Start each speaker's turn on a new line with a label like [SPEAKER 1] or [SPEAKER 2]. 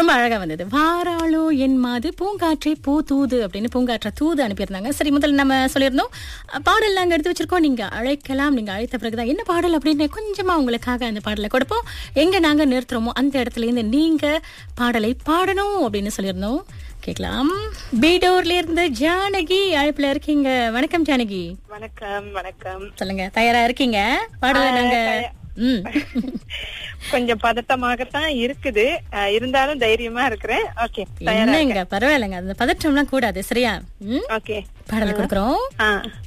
[SPEAKER 1] ரொம்ப அழகா வந்தது வாராளோ என் மாது பூங்காற்றை பூ தூது அப்படின்னு பூங்காற்றை தூது அனுப்பியிருந்தாங்க சரி முதல்ல நம்ம சொல்லியிருந்தோம் அஹ், பாடல் நாங்க எடுத்து வச்சிருக்கோம் நீங்க அழைக்கலாம் நீங்க அழைத்த பிறகுதான் என்ன பாடல் அப்படின்னு கொஞ்சமா உங்களுக்காக அந்த பாடலை கொடுப்போம் எங்க நாங்க நிறுத்துறோமோ அந்த இடத்துல இருந்து நீங்க பாடலை பாடணும் அப்படின்னு சொல்லியிருந்தோம் கேட்கலாம் பீடோர்ல இருந்து ஜானகி அழைப்புல இருக்கீங்க வணக்கம் ஜானகி
[SPEAKER 2] வணக்கம் வணக்கம்
[SPEAKER 1] சொல்லுங்க தயாரா இருக்கீங்க பாடலை நாங்க ம்
[SPEAKER 2] கொஞ்சம் பதட்டமாகத்தான் இருக்குது அஹ், இருந்தாலும் தைரியமா இருக்கிறேன் ஓகே தயாரா
[SPEAKER 1] என்னங்க பரவாயில்லைங்க அந்த பதற்றம்லாம் கூடாது சரியா ம்
[SPEAKER 2] ஓகே
[SPEAKER 1] பாடலை கொடுக்குறோம்
[SPEAKER 2] ஆ